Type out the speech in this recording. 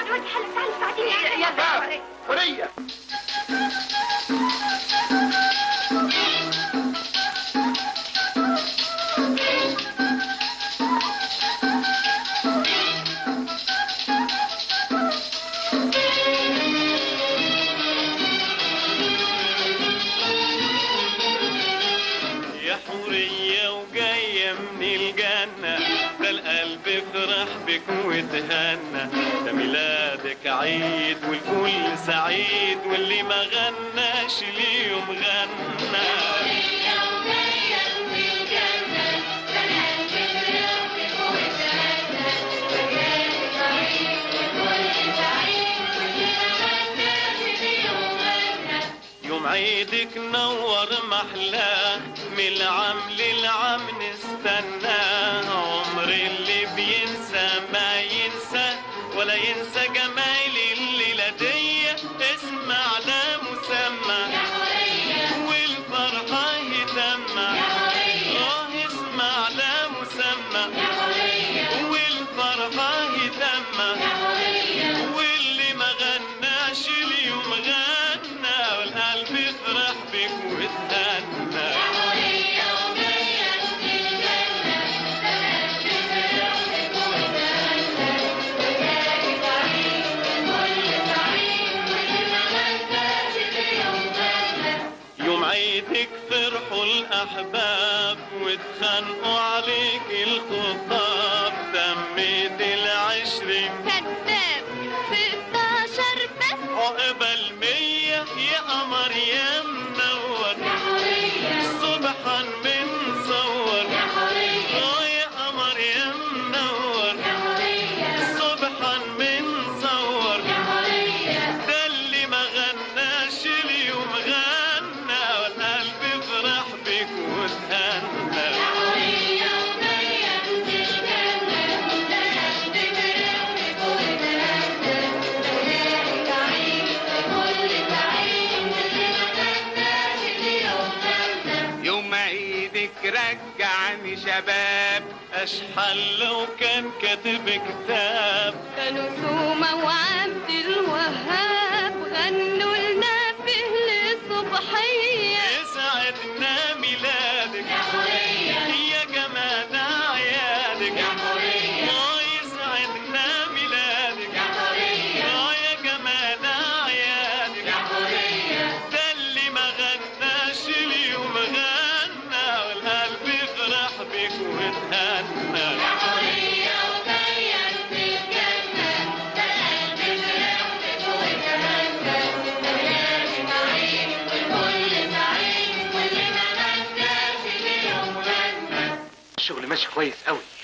بعد وقت حلك تعالي ساعديني يلا حرية يا حورية وجاية من الجنة ده القلب فرح بك وتهنى ده ميلادك عيد والكل سعيد واللي ما غناش اليوم غنى يوم عيدك نور محلاه من العام للعام نستناه عمر اللي بينسى ما ينسى ولا ينسى جمايل الليلة دي اسمع لا مسمى والفرحة يتمى اه اسمع لا مسمى والفرحة يتمى واللي ما غناش اليوم غنى والقلب يفرح بك وتهنى يوم عيدك فرحوا الأحباب واتخانقوا عليك الخطاب تميت العشرين كذاب 16 بس عقبال مية يا قمر يا منور سبحان من صور اه يا قمر يا منور سبحان من صور ده اللي ما غناش اليوم غنى والقلب فرح بك وتهنى يوم عيدك رجعني شباب اشحال لو كان كاتب كتاب كانوا سومة وعبد الوهاب غنوا لنا فيه للصبحية يسعدنا ميلادك يا جمال اعيادك اه يسعدنا ميلادك اه يا جمال اعيادك ده اللي ما غناش اليوم غنى والقلب يفرح بك وتهنى الشغل ماشي كويس قوي